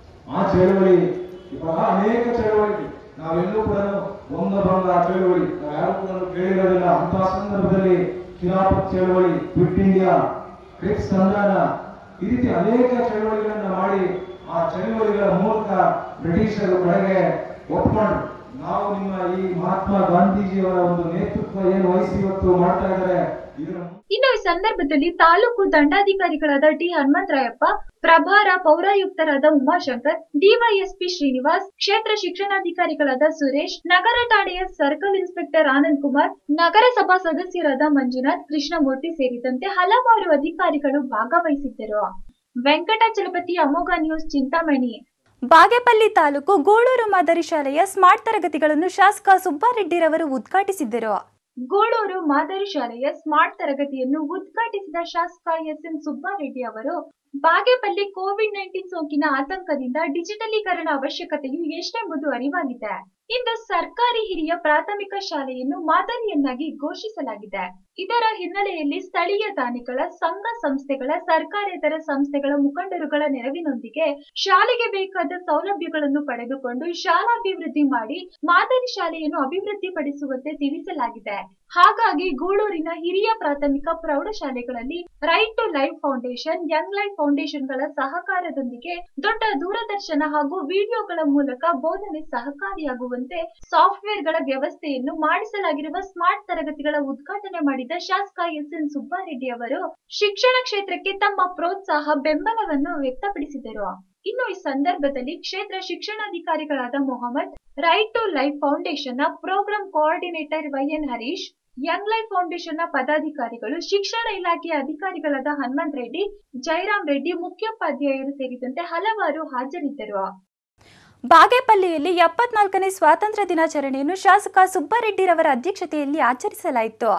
ಆ ಚಳವಳಿ ಇವಾಗ ಅನೇಕ ಚಳವಳಿ ನಾವೆಲ್ಲೂ ಕೂಡ ಒಂದ ಬಂದ ಚಳವಳಿ ನಾವು ಯಾರು ಕೂಡ ಕೇಳಿರೋದಿಲ್ಲ ಅಂತಹ ಸಂದರ್ಭದಲ್ಲಿ ಖಿಲಾಫತ್ ಚಳವಳಿ ಕ್ವಿಟ್ ಇಂಡಿಯಾ ಕ್ರಿಪ್ಸ್ ಸಂಧಾನ ಈ ರೀತಿ ಅನೇಕ ಚಳವಳಿಗಳನ್ನ ಮಾಡಿ ಆ ಚಳವಳಿಗಳ ಮೂಲಕ ಬ್ರಿಟಿಷರು ಕಡೆಗೆ ಒಪ್ಕೊಂಡು ನಾವು ನಿಮ್ಮ ಈ ಮಹಾತ್ಮ ಗಾಂಧೀಜಿಯವರ ಒಂದು ನೇತೃತ್ವ ಏನು ವಹಿಸಿ ಇವತ್ತು ಮಾಡ್ತಾ ಇದ್ದಾರೆ ಇದರ ಇನ್ನು ಈ ಸಂದರ್ಭದಲ್ಲಿ ತಾಲೂಕು ದಂಡಾಧಿಕಾರಿಗಳಾದ ಟಿ ಹನುಮಂತರಾಯಪ್ಪ ಪ್ರಭಾರ ಪೌರಾಯುಕ್ತರಾದ ಉಮಾಶಂಕರ್ ಡಿವೈಎಸ್ಪಿ ಶ್ರೀನಿವಾಸ್ ಕ್ಷೇತ್ರ ಶಿಕ್ಷಣಾಧಿಕಾರಿಗಳಾದ ಸುರೇಶ್ ನಗರ ಠಾಣೆಯ ಸರ್ಕಲ್ ಇನ್ಸ್ಪೆಕ್ಟರ್ ಆನಂದ್ ಕುಮಾರ್ ನಗರಸಭಾ ಸದಸ್ಯರಾದ ಮಂಜುನಾಥ್ ಕೃಷ್ಣಮೂರ್ತಿ ಸೇರಿದಂತೆ ಹಲವಾರು ಅಧಿಕಾರಿಗಳು ಭಾಗವಹಿಸಿದ್ದರು ವೆಂಕಟಾಚಲಪತಿ ಅಮೋಘ ನ್ಯೂಸ್ ಚಿಂತಾಮಣಿ ಬಾಗೇಪಲ್ಲಿ ತಾಲೂಕು ಗೂಳೂರು ಮಾದರಿ ಶಾಲೆಯ ಸ್ಮಾರ್ಟ್ ತರಗತಿಗಳನ್ನು ಶಾಸಕ ಸುಬ್ಬಾರೆಡ್ಡಿರವರು ಉದ್ಘಾಟಿಸಿದ್ದರು ಗೂಳೂರು ಮಾದರಿ ಶಾಲೆಯ ಸ್ಮಾರ್ಟ್ ತರಗತಿಯನ್ನು ಉದ್ಘಾಟಿಸಿದ ಶಾಸಕ ಎಸ್ ಎಂ ಸುಬ್ಬಾರೆಡ್ಡಿ ಅವರು ಬಾಗೇಪಲ್ಲಿ ಕೋವಿಡ್ ನೈನ್ಟೀನ್ ಸೋಂಕಿನ ಆತಂಕದಿಂದ ಡಿಜಿಟಲೀಕರಣ ಅವಶ್ಯಕತೆಯು ಎಷ್ಟೆಂಬುದು ಅರಿವಾಗಿದೆ ಇಂದು ಸರ್ಕಾರಿ ಹಿರಿಯ ಪ್ರಾಥಮಿಕ ಶಾಲೆಯನ್ನು ಮಾದರಿಯನ್ನಾಗಿ ಘೋಷಿಸಲಾಗಿದೆ ಇದರ ಹಿನ್ನೆಲೆಯಲ್ಲಿ ಸ್ಥಳೀಯ ದಾನಿಗಳ ಸಂಘ ಸಂಸ್ಥೆಗಳ ಸರ್ಕಾರೇತರ ಸಂಸ್ಥೆಗಳ ಮುಖಂಡರುಗಳ ನೆರವಿನೊಂದಿಗೆ ಶಾಲೆಗೆ ಬೇಕಾದ ಸೌಲಭ್ಯಗಳನ್ನು ಪಡೆದುಕೊಂಡು ಶಾಲಾಭಿವೃದ್ಧಿ ಮಾಡಿ ಮಾದರಿ ಶಾಲೆಯನ್ನು ಅಭಿವೃದ್ಧಿಪಡಿಸುವಂತೆ ತಿಳಿಸಲಾಗಿದೆ ಹಾಗಾಗಿ ಗೂಳೂರಿನ ಹಿರಿಯ ಪ್ರಾಥಮಿಕ ಪ್ರೌಢಶಾಲೆಗಳಲ್ಲಿ right to life foundation young life ಫೌಂಡೇಶನ್ಗಳ ಸಹಕಾರದೊಂದಿಗೆ ದೊಡ್ಡ ದೂರದರ್ಶನ ಹಾಗೂ ವಿಡಿಯೋಗಳ ಮೂಲಕ ಬೋಧನೆ ಸಹಕಾರಿಯಾಗುವಂತೆ ಸಾಫ್ಟ್ವೇರ್ಗಳ ವ್ಯವಸ್ಥೆಯನ್ನು ಮಾಡಿಸಲಾಗಿರುವ ಸ್ಮಾರ್ಟ್ ತರಗತಿಗಳ ಉದ್ಘಾಟನೆ ಮಾಡಿದ ಶಾಸಕ ಎಸ್ ಎನ್ ಸುಬ್ಬಾರೆಡ್ಡಿ ಅವರು ಶಿಕ್ಷಣ ಕ್ಷೇತ್ರಕ್ಕೆ ತಮ್ಮ ಪ್ರೋತ್ಸಾಹ ಬೆಂಬಲವನ್ನು ವ್ಯಕ್ತಪಡಿಸಿದರು ಇನ್ನು ಈ ಸಂದರ್ಭದಲ್ಲಿ ಕ್ಷೇತ್ರ ಶಿಕ್ಷಣಾಧಿಕಾರಿಗಳಾದ Mohammed right to life foundation ನ program coordinator YN Harish young life foundation ನ ಪದಾಧಿಕಾರಿಗಳು ಶಿಕ್ಷಣ ಇಲಾಖೆಯ ಅಧಿಕಾರಿಗಳಾದ ಹನುಮಂತ್ ರೆಡ್ಡಿ ಜಯರಾಮ್ ರೆಡ್ಡಿ ಮುಖ್ಯೋಪಾಧ್ಯಾಯರು ಸೇರಿದಂತೆ ಹಲವಾರು ಹಾಜರಿದ್ದರು ಬಾಗೇಪಲ್ಲಿಯಲ್ಲಿ ಎಪ್ಪತ್ನಾಲ್ಕನೇ ಸ್ವಾತಂತ್ರ್ಯ ದಿನಾಚರಣೆಯನ್ನು ಶಾಸಕ ಸುಬ್ಬಾರೆಡ್ಡಿರವರ ಅಧ್ಯಕ್ಷತೆಯಲ್ಲಿ ಆಚರಿಸಲಾಯಿತು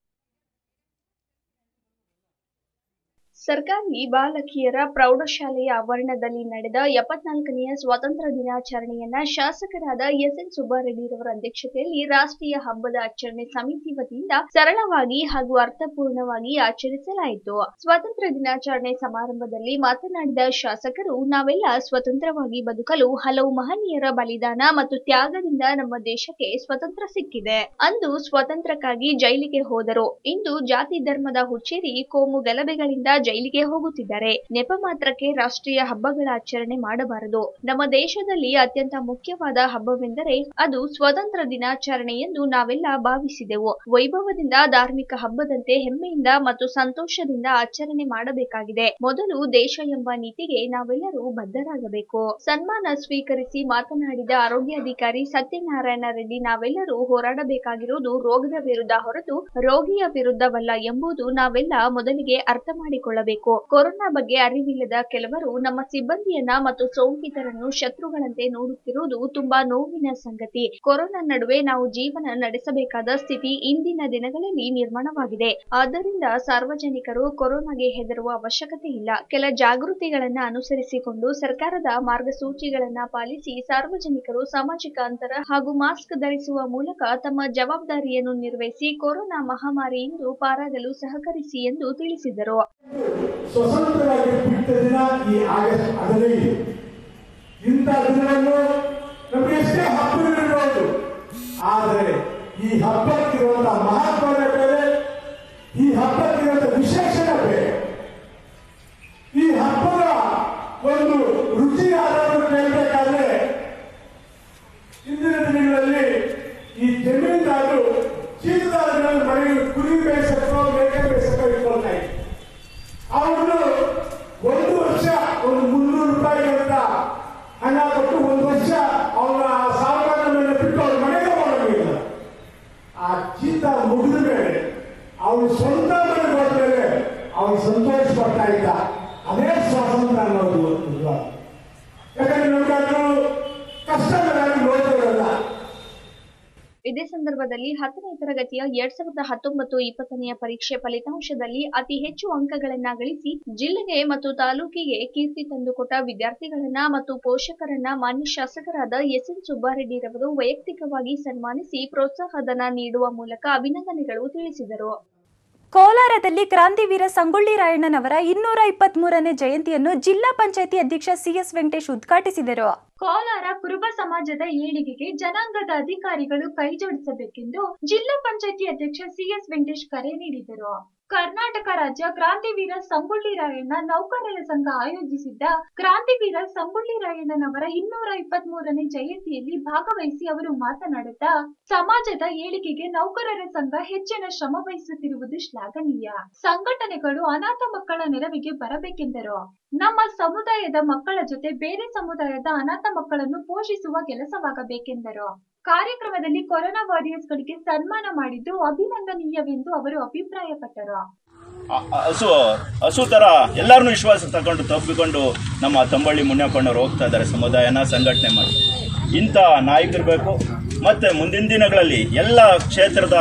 ಸರ್ಕಾರಿ ಬಾಲಕಿಯರ ಪ್ರೌಢಶಾಲೆಯ ಆವರಣದಲ್ಲಿ ನಡೆದ ಎಪ್ಪತ್ನಾಲ್ಕನೆಯ ಸ್ವಾತಂತ್ರ್ಯ ದಿನಾಚರಣೆಯನ್ನ ಶಾಸಕರಾದ ಎಸ್ ಎನ್ ಸುಬ್ಬಾರೆಡ್ಡಿರವರ ಅಧ್ಯಕ್ಷತೆಯಲ್ಲಿ ರಾಷ್ಟ್ರೀಯ ಹಬ್ಬದ ಆಚರಣೆ ಸಮಿತಿ ವತಿಯಿಂದ ಸರಳವಾಗಿ ಹಾಗೂ ಅರ್ಥಪೂರ್ಣವಾಗಿ ಆಚರಿಸಲಾಯಿತು ಸ್ವಾತಂತ್ರ್ಯ ದಿನಾಚರಣೆ ಸಮಾರಂಭದಲ್ಲಿ ಮಾತನಾಡಿದ ಶಾಸಕರು ನಾವೆಲ್ಲ ಸ್ವತಂತ್ರವಾಗಿ ಬದುಕಲು ಹಲವು ಮಹನೀಯರ ಬಲಿದಾನ ಮತ್ತು ತ್ಯಾಗದಿಂದ ನಮ್ಮ ದೇಶಕ್ಕೆ ಸ್ವತಂತ್ರ ಸಿಕ್ಕಿದೆ ಅಂದು ಸ್ವತಂತ್ರಕ್ಕಾಗಿ ಜೈಲಿಗೆ ಹೋದರು ಇಂದು ಜಾತಿ ಧರ್ಮದ ಹುಚ್ಚೇರಿ ಕೋಮು ಗಲಭೆಗಳಿಂದ ಜೈಲಿಗೆ ಹೋಗುತ್ತಿದ್ದಾರೆ ನೆಪ ಮಾತ್ರಕ್ಕೆ ರಾಷ್ಟ್ರೀಯ ಹಬ್ಬಗಳ ಆಚರಣೆ ಮಾಡಬಾರದು ನಮ್ಮ ದೇಶದಲ್ಲಿ ಅತ್ಯಂತ ಮುಖ್ಯವಾದ ಹಬ್ಬವೆಂದರೆ ಅದು ಸ್ವತಂತ್ರ ದಿನಾಚರಣೆ ಎಂದು ನಾವೆಲ್ಲ ಭಾವಿಸಿದೆವು ವೈಭವದಿಂದ ಧಾರ್ಮಿಕ ಹಬ್ಬದಂತೆ ಹೆಮ್ಮೆಯಿಂದ ಮತ್ತು ಸಂತೋಷದಿಂದ ಆಚರಣೆ ಮಾಡಬೇಕಾಗಿದೆ ಮೊದಲು ದೇಶ ಎಂಬ ನೀತಿಗೆ ನಾವೆಲ್ಲರೂ ಬದ್ಧರಾಗಬೇಕು ಸನ್ಮಾನ ಸ್ವೀಕರಿಸಿ ಮಾತನಾಡಿದ ಆರೋಗ್ಯಾಧಿಕಾರಿ ಸತ್ಯನಾರಾಯಣ ರೆಡ್ಡಿ ನಾವೆಲ್ಲರೂ ಹೋರಾಡಬೇಕಾಗಿರುವುದು ರೋಗದ ವಿರುದ್ಧ ಹೊರತು ರೋಗಿಯ ವಿರುದ್ಧವಲ್ಲ ಎಂಬುದು ನಾವೆಲ್ಲ ಮೊದಲಿಗೆ ಅರ್ಥ ಮಾಡಿಕೊಳ್ಳಬೇಕು ಕಾಪಾಡಿಕೊಳ್ಳಬೇಕು ಕೊರೋನಾ ಬಗ್ಗೆ ಅರಿವಿಲ್ಲದ ಕೆಲವರು ನಮ್ಮ ಸಿಬ್ಬಂದಿಯನ್ನ ಮತ್ತು ಸೋಂಕಿತರನ್ನು ಶತ್ರುಗಳಂತೆ ನೋಡುತ್ತಿರುವುದು ತುಂಬಾ ನೋವಿನ ಸಂಗತಿ ಕೊರೋನಾ ನಡುವೆ ನಾವು ಜೀವನ ನಡೆಸಬೇಕಾದ ಸ್ಥಿತಿ ಇಂದಿನ ದಿನಗಳಲ್ಲಿ ನಿರ್ಮಾಣವಾಗಿದೆ ಆದ್ದರಿಂದ ಸಾರ್ವಜನಿಕರು ಕೊರೋನಾಗೆ ಹೆದರುವ ಅವಶ್ಯಕತೆ ಇಲ್ಲ ಕೆಲ ಜಾಗೃತಿಗಳನ್ನ ಅನುಸರಿಸಿಕೊಂಡು ಸರ್ಕಾರದ ಮಾರ್ಗಸೂಚಿಗಳನ್ನ ಪಾಲಿಸಿ ಸಾರ್ವಜನಿಕರು ಸಾಮಾಜಿಕ ಅಂತರ ಹಾಗೂ ಮಾಸ್ಕ್ ಧರಿಸುವ ಮೂಲಕ ತಮ್ಮ ಜವಾಬ್ದಾರಿಯನ್ನು ನಿರ್ವಹಿಸಿ ಕೊರೋನಾ ಮಹಾಮಾರಿಯಿಂದ ಪಾರಾಗಲು ಸಹಕರಿಸಿ ಎಂದು ತಿಳಿಸಿದರು ಸ್ವತಂತ್ರವಾಗಿ ಬಿಟ್ಟ ದಿನ ಈ ಆಗಸ್ಟ್ ಹದಿನೈದು ಇಂಥ ದಿನವನ್ನು ನಮಗೆ ಎಷ್ಟೇ ಹಬ್ಬಗಳಿರ್ಬೋದು ಆದರೆ ಈ ಹಬ್ಬಕ್ಕಿರುವಂತಹ ಮಹತ್ವನೇ ಬೇರೆ ಈ ಹಬ್ಬಕ್ಕಿರುವಂತಹ ವಿಶೇಷಣೆ ಬೇರೆ ಈ ಹಬ್ಬದ ಒಂದು ರುಚಿ ಯಾರಾದರೂ ಕೇಳಬೇಕಾದ್ರೆ ಇಂದಿನ ದಿನಗಳಲ್ಲಿ ಈ ಜಮೀನ್ದಾರರು ಚೀಲದಾರಗಳಲ್ಲಿ ಮನೆಯಲ್ಲಿ ಕುರಿ ಬೇಯಿಸಕ್ಕೋ ಮೇಕೆ ಬೇಯಿಸಕ್ಕೋ ಇಟ್ಕೊಳ್ತಾ ಇದ್ರು ಅವರು ಒಂದು ವರ್ಷ ಒಂದು ಮುನ್ನೂರು ರೂಪಾಯಿ ಅಂತ ಹಣ ಕೊಟ್ಟು ಒಂದು ವರ್ಷ ಅವರ ಸಾಲನ ಮೇಲೆ ಬಿಟ್ಟು ಅವ್ರ ಮನೆಗೆ ಹೋಗಲಿಲ್ಲ ಆ ಚೀತ ಮುಗಿದ ಮೇಲೆ ಅವನು ಸ್ವಂತ ಮನೆಗೆ ಹೋದ್ಮೇಲೆ ಅವನು ಸಂತೋಷ ಪಡ್ತಾ ಇದ್ದ ಅದೇ ಸ್ವಾತಂತ್ರ್ಯ ಅನ್ನೋದು ಇವತ್ತು ನಿಜವಾಗ್ಲೂ. ಯಾಕಂದ್ರೆ ನಮ್ಗಾದ್ರು ಕಷ್ಟಗಳಾಗಿ ನೋಡ್ತಿರಲ್ಲ ಇದೇ ಸಂದರ್ಭದಲ್ಲಿ ಹತ್ತನೇ ತರಗತಿಯ ಎರಡ್ ಸಾವಿರದ ಹತ್ತೊಂಬತ್ತು ಇಪ್ಪತ್ತನೆಯ ಪರೀಕ್ಷೆ ಫಲಿತಾಂಶದಲ್ಲಿ ಅತಿ ಹೆಚ್ಚು ಅಂಕಗಳನ್ನ ಗಳಿಸಿ ಜಿಲ್ಲೆಗೆ ಮತ್ತು ತಾಲೂಕಿಗೆ ಕೀರ್ತಿ ತಂದುಕೊಟ್ಟ ವಿದ್ಯಾರ್ಥಿಗಳನ್ನ ಮತ್ತು ಪೋಷಕರನ್ನ ಮಾನ್ಯ ಶಾಸಕರಾದ ಎಸ್ ಎನ್ ಸುಬ್ಬಾರೆಡ್ಡಿರವರು ವೈಯಕ್ತಿಕವಾಗಿ ಸನ್ಮಾನಿಸಿ ಪ್ರೋತ್ಸಾಹಧನ ನೀಡುವ ಮೂಲಕ ಅಭಿನಂದನೆಗಳು ತಿಳಿಸಿದರು ಕೋಲಾರದಲ್ಲಿ ಕ್ರಾಂತಿವೀರ ಸಂಗೊಳ್ಳಿ ರಾಯಣ್ಣನವರ ಇನ್ನೂರ ಇಪ್ಪತ್ಮೂರನೇ ಜಯಂತಿಯನ್ನು ಜಿಲ್ಲಾ ಪಂಚಾಯಿತಿ ಅಧ್ಯಕ್ಷ ಸಿಎಸ್ ವೆಂಕಟೇಶ್ ಉದ್ಘಾಟಿಸಿದರು ಕೋಲಾರ ಕುರುಬ ಸಮಾಜದ ಏಳಿಗೆಗೆ ಜನಾಂಗದ ಅಧಿಕಾರಿಗಳು ಕೈಜೋಡಿಸಬೇಕೆಂದು ಜಿಲ್ಲಾ ಪಂಚಾಯತಿ ಅಧ್ಯಕ್ಷ ಸಿಎಸ್ ವೆಂಕಟೇಶ್ ಕರೆ ನೀಡಿದರು ಕರ್ನಾಟಕ ರಾಜ್ಯ ಕ್ರಾಂತಿವೀರ ಸಂಗೊಳ್ಳಿ ರಾಯಣ್ಣ ನೌಕರರ ಸಂಘ ಆಯೋಜಿಸಿದ್ದ ಕ್ರಾಂತಿವೀರ ಸಂಗೊಳ್ಳಿ ರಾಯಣ್ಣನವರ ಇನ್ನೂರ ಇಪ್ಪತ್ತ್ ಮೂರನೇ ಜಯಂತಿಯಲ್ಲಿ ಭಾಗವಹಿಸಿ ಅವರು ಮಾತನಾಡುತ್ತಾ ಸಮಾಜದ ಏಳಿಗೆಗೆ ನೌಕರರ ಸಂಘ ಹೆಚ್ಚಿನ ಶ್ರಮ ವಹಿಸುತ್ತಿರುವುದು ಶ್ಲಾಘನೀಯ ಸಂಘಟನೆಗಳು ಅನಾಥ ಮಕ್ಕಳ ನೆರವಿಗೆ ಬರಬೇಕೆಂದರು ನಮ್ಮ ಸಮುದಾಯದ ಮಕ್ಕಳ ಜೊತೆ ಬೇರೆ ಸಮುದಾಯದ ಅನಾಥ ಮಕ್ಕಳನ್ನು ಪೋಷಿಸುವ ಕೆಲಸವಾಗಬೇಕೆಂದರು ಕಾರ್ಯಕ್ರಮದಲ್ಲಿ ಕೊರೋನಾ ವಾರಿಯರ್ಸ್ಗಳಿಗೆ ಸನ್ಮಾನ ಮಾಡಿದ್ದು ಅಭಿನಂದನೀಯವೆಂದು ಅವರು ಅಭಿಪ್ರಾಯಪಟ್ಟರು ಅ- ಅ- ಹಸು ಹಸು ಥರ ಎಲ್ಲರನ್ನೂ ವಿಶ್ವಾಸ ತಗೊಂಡು ತಪ್ಪಿಕೊಂಡು ನಮ್ಮ ತಂಬಳ್ಳಿ ಮುನ್ಯಪ್ಪಣ್ಣವ್ರು ಹೋಗ್ತಾ ಇದ್ದಾರೆ ಸಮುದಾಯನ ಸಂಘಟನೆ ಮಾಡಿ ಇಂಥ ನಾಯಕರು ಬೇಕು ಮತ್ತು ಮುಂದಿನ ದಿನಗಳಲ್ಲಿ ಎಲ್ಲ ಕ್ಷೇತ್ರದ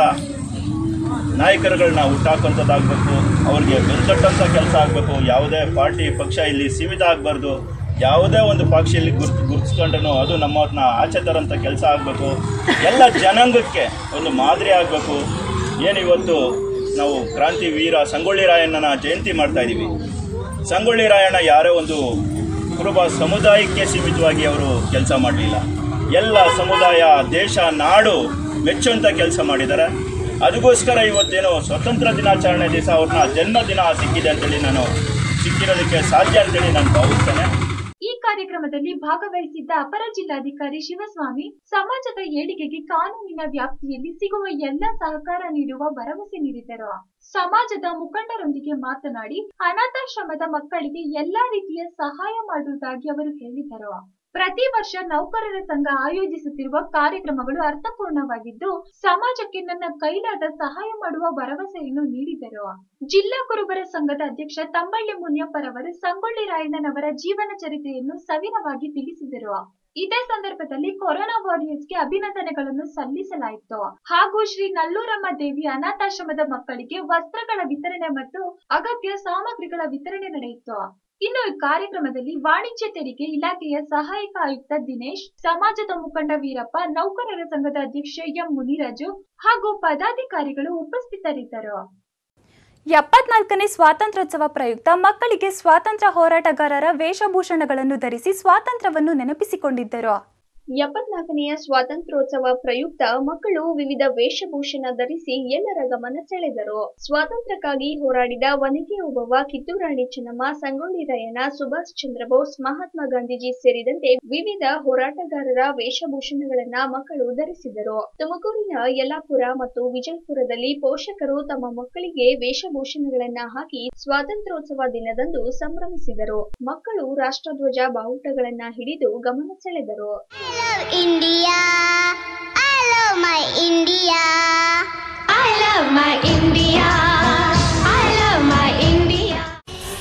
ನಾಯಕರುಗಳನ್ನ ಹುಟ್ಟಾಕುವಂಥದ್ದಾಗಬೇಕು ಅವ್ರಿಗೆ ಬೆಲ್ತಟ್ಟಂಥ ಕೆಲಸ ಆಗಬೇಕು ಯಾವುದೇ ಪಾರ್ಟಿ ಪಕ್ಷ ಇಲ್ಲಿ ಸೀಮಿತ ಆಗಬಾರ್ದು ಯಾವುದೇ ಒಂದು ಪಕ್ಷ ಇಲ್ಲಿ ಗುರ್ತು ಗುರುತಿಸ್ಕೊಂಡ್ರೂ ಅದು ನಮ್ಮವ್ರನ್ನ ಆಚೆ ತರೋಂಥ ಕೆಲಸ ಆಗಬೇಕು ಎಲ್ಲ ಜನಾಂಗಕ್ಕೆ ಒಂದು ಮಾದರಿ ಆಗಬೇಕು ಏನಿವತ್ತು ನಾವು ಕ್ರಾಂತಿ ವೀರ ಸಂಗೊಳ್ಳಿ ರಾಯಣ್ಣನ ಜಯಂತಿ ಮಾಡ್ತಾ ಇದ್ದೀವಿ ಸಂಗೊಳ್ಳಿ ರಾಯಣ್ಣ ಯಾರೇ ಒಂದು ಕುರುಬ ಸಮುದಾಯಕ್ಕೆ ಸೀಮಿತವಾಗಿ ಅವರು ಕೆಲಸ ಮಾಡಲಿಲ್ಲ ಎಲ್ಲ ಸಮುದಾಯ ದೇಶ ನಾಡು ಮೆಚ್ಚುವಂಥ ಕೆಲಸ ಮಾಡಿದ್ದಾರೆ ಅದಕ್ಕೋಸ್ಕರ ಇವತ್ತೇನು ಸ್ವತಂತ್ರ ದಿನಾಚರಣೆ ದಿವಸ ಅವ್ರನ್ನ ಜನ್ಮದಿನ ಸಿಕ್ಕಿದೆ ಅಂತೇಳಿ ನಾನು ಸಿಕ್ಕಿರೋದಕ್ಕೆ ಸಾಧ್ಯ ಅಂತೇಳಿ ನಾನು ಭಾವಿಸ್ತೇನೆ ಈ ಕಾರ್ಯಕ್ರಮದಲ್ಲಿ ಭಾಗವಹಿಸಿದ್ದ ಅಪರ ಜಿಲ್ಲಾಧಿಕಾರಿ ಶಿವಸ್ವಾಮಿ ಸಮಾಜದ ಏಳಿಗೆಗೆ ಕಾನೂನಿನ ವ್ಯಾಪ್ತಿಯಲ್ಲಿ ಸಿಗುವ ಎಲ್ಲ ಸಹಕಾರ ನೀಡುವ ಭರವಸೆ ನೀಡಿದರು ಸಮಾಜದ ಮುಖಂಡರೊಂದಿಗೆ ಮಾತನಾಡಿ ಅನಾಥಾಶ್ರಮದ ಮಕ್ಕಳಿಗೆ ಎಲ್ಲಾ ರೀತಿಯ ಸಹಾಯ ಮಾಡುವುದಾಗಿ ಅವರು ಹೇಳಿದರು ಪ್ರತಿ ವರ್ಷ ನೌಕರರ ಸಂಘ ಆಯೋಜಿಸುತ್ತಿರುವ ಕಾರ್ಯಕ್ರಮಗಳು ಅರ್ಥಪೂರ್ಣವಾಗಿದ್ದು ಸಮಾಜಕ್ಕೆ ನನ್ನ ಕೈಲಾದ ಸಹಾಯ ಮಾಡುವ ಭರವಸೆಯನ್ನು ನೀಡಿದರು ಜಿಲ್ಲಾ ಕುರುಬರ ಸಂಘದ ಅಧ್ಯಕ್ಷ ತಂಬಳ್ಳಿ ಮುನಿಯಪ್ಪರವರು ಸಂಗೊಳ್ಳಿ ರಾಯಣ್ಣನವರ ಜೀವನ ಚರಿತ್ರೆಯನ್ನು ಸವಿರವಾಗಿ ತಿಳಿಸಿದರು ಇದೇ ಸಂದರ್ಭದಲ್ಲಿ ಕೊರೋನಾ ವಾರಿಯರ್ಸ್ಗೆ ಅಭಿನಂದನೆಗಳನ್ನು ಸಲ್ಲಿಸಲಾಯಿತು ಹಾಗೂ ಶ್ರೀ ನಲ್ಲೂರಮ್ಮ ದೇವಿ ಅನಾಥಾಶ್ರಮದ ಮಕ್ಕಳಿಗೆ ವಸ್ತ್ರಗಳ ವಿತರಣೆ ಮತ್ತು ಅಗತ್ಯ ಸಾಮಗ್ರಿಗಳ ವಿತರಣೆ ನಡೆಯಿತು ಇನ್ನು ಈ ಕಾರ್ಯಕ್ರಮದಲ್ಲಿ ವಾಣಿಜ್ಯ ತೆರಿಗೆ ಇಲಾಖೆಯ ಸಹಾಯಕ ಆಯುಕ್ತ ದಿನೇಶ್ ಸಮಾಜದ ಮುಖಂಡ ವೀರಪ್ಪ ನೌಕರರ ಸಂಘದ ಅಧ್ಯಕ್ಷ ಎಂ ಮುನಿರಾಜು ಹಾಗೂ ಪದಾಧಿಕಾರಿಗಳು ಉಪಸ್ಥಿತರಿದ್ದರು ಎಪ್ಪತ್ನಾಲ್ಕನೇ ಸ್ವಾತಂತ್ರ್ಯೋತ್ಸವ ಪ್ರಯುಕ್ತ ಮಕ್ಕಳಿಗೆ ಸ್ವಾತಂತ್ರ್ಯ ಹೋರಾಟಗಾರರ ವೇಷಭೂಷಣಗಳನ್ನು ಧರಿಸಿ ಸ್ವಾತಂತ್ರ್ಯವನ್ನು ನೆನಪಿಸಿಕೊಂಡಿದ್ದರು ಎಪ್ಪತ್ನಾಲ್ಕನೆಯ ಸ್ವಾತಂತ್ರ್ಯೋತ್ಸವ ಪ್ರಯುಕ್ತ ಮಕ್ಕಳು ವಿವಿಧ ವೇಷಭೂಷಣ ಧರಿಸಿ ಎಲ್ಲರ ಗಮನ ಸೆಳೆದರು ಸ್ವಾತಂತ್ರ್ಯಕ್ಕಾಗಿ ಹೋರಾಡಿದ ವನಿಕೆ ಓಬವ್ವ ಕಿತ್ತೂರಾಣಿ ಚೆನ್ನಮ್ಮ ಸಂಗೊಳ್ಳಿ ರಾಯಣ್ಣ ಸುಭಾಷ್ ಚಂದ್ರ ಬೋಸ್ ಮಹಾತ್ಮ ಗಾಂಧೀಜಿ ಸೇರಿದಂತೆ ವಿವಿಧ ಹೋರಾಟಗಾರರ ವೇಷಭೂಷಣಗಳನ್ನ ಮಕ್ಕಳು ಧರಿಸಿದರು ತುಮಕೂರಿನ ಯಲ್ಲಾಪುರ ಮತ್ತು ವಿಜಯಪುರದಲ್ಲಿ ಪೋಷಕರು ತಮ್ಮ ಮಕ್ಕಳಿಗೆ ವೇಷಭೂಷಣಗಳನ್ನ ಹಾಕಿ ಸ್ವಾತಂತ್ರ್ಯೋತ್ಸವ ದಿನದಂದು ಸಂಭ್ರಮಿಸಿದರು ಮಕ್ಕಳು ರಾಷ್ಟ್ರಧ್ವಜ ಬಾವುಟಗಳನ್ನ ಹಿಡಿದು ಗಮನ ಸೆಳೆದರು love India. I love my India. I love my India. I love my India.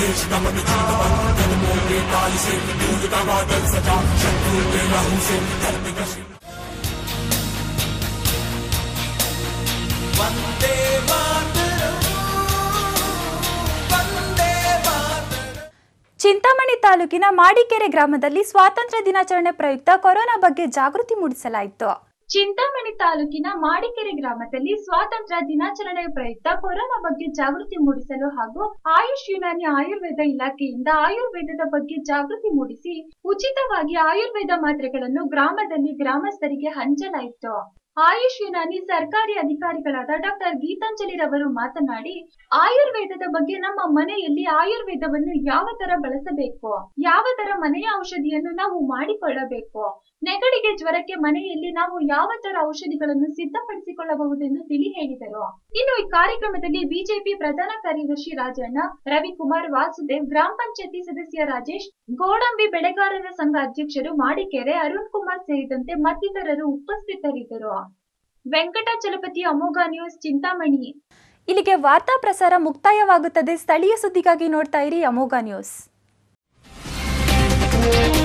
Chintamani ತಾಲೂಕಿನ ಮಾಡಿಕೆರೆ ಗ್ರಾಮದಲ್ಲಿ ಸ್ವಾತಂತ್ರ್ಯ ದಿನಾಚರಣೆ ಪ್ರಯುಕ್ತ ಕೊರೋನಾ ಬಗ್ಗೆ ಜಾಗೃತಿ ಮೂಡಿಸಲಾಯಿತು ಚಿಂತಾಮಣಿ ತಾಲೂಕಿನ ಮಾಡಿಕೆರೆ ಗ್ರಾಮದಲ್ಲಿ ಸ್ವಾತಂತ್ರ್ಯ ದಿನಾಚರಣೆ ಪ್ರಯುಕ್ತ ಕೊರೋನಾ ಬಗ್ಗೆ ಜಾಗೃತಿ ಮೂಡಿಸಲು ಹಾಗೂ ಆಯುಷ್ ಯುನಾನಿ ಆಯುರ್ವೇದ ಇಲಾಖೆಯಿಂದ ಆಯುರ್ವೇದದ ಬಗ್ಗೆ ಜಾಗೃತಿ ಮೂಡಿಸಿ ಉಚಿತವಾಗಿ ಆಯುರ್ವೇದ ಮಾತ್ರೆಗಳನ್ನು ಗ್ರಾಮದಲ್ಲಿ ಗ್ರಾಮಸ್ಥರಿಗೆ ಹಂಚಲಾಯಿತು ಆಯುಷ್ ಯುನಾನಿ ಸರ್ಕಾರಿ ಅಧಿಕಾರಿಗಳಾದ ಡಾಕ್ಟರ್ ಗೀತಾಂಜಲಿ ರವರು ಮಾತನಾಡಿ ಆಯುರ್ವೇದದ ಬಗ್ಗೆ ನಮ್ಮ ಮನೆಯಲ್ಲಿ ಆಯುರ್ವೇದವನ್ನು ಯಾವ ತರ ಬಳಸಬೇಕು ಯಾವ ತರ ಮನೆಯ ಔಷಧಿಯನ್ನು ನಾವು ಮಾಡಿಕೊಳ್ಳಬೇಕು ನೆಗಡಿಗೆ ಜ್ವರಕ್ಕೆ ಮನೆಯಲ್ಲಿ ನಾವು ಯಾವ ತರ ಔಷಧಿಗಳನ್ನು ಸಿದ್ಧಪಡಿಸಿಕೊಳ್ಳಬಹುದೆಂದು ತಿಳಿ ಹೇಳಿದರು ಇನ್ನು ಈ ಕಾರ್ಯಕ್ರಮದಲ್ಲಿ ಬಿಜೆಪಿ ಪ್ರಧಾನ ಕಾರ್ಯದರ್ಶಿ ರಾಜಣ್ಣ ರವಿಕುಮಾರ್ ವಾಸುದೇವ್ ಗ್ರಾಮ ಪಂಚಾಯತಿ ಸದಸ್ಯ ರಾಜೇಶ್ ಗೋಡಂಬಿ ಬೆಳೆಗಾರರ ಸಂಘ ಅಧ್ಯಕ್ಷರು ಮಾಡಿಕೆರೆ ಅರುಣ್ ಕುಮಾರ್ ಸೇರಿದಂತೆ ಮತ್ತಿತರರು ಉಪಸ್ಥಿತರಿದ್ದರು ವೆಂಕಟಾಚಲಪತಿ ಅಮೋಘ ನ್ಯೂಸ್ ಚಿಂತಾಮಣಿ ಇಲ್ಲಿಗೆ ವಾರ್ತಾ ಪ್ರಸಾರ ಮುಕ್ತಾಯವಾಗುತ್ತದೆ ಸ್ಥಳೀಯ ಸುದ್ದಿಗಾಗಿ ನೋಡ್ತಾ ಇರಿ ಅಮೋಘ ನ್ಯೂಸ್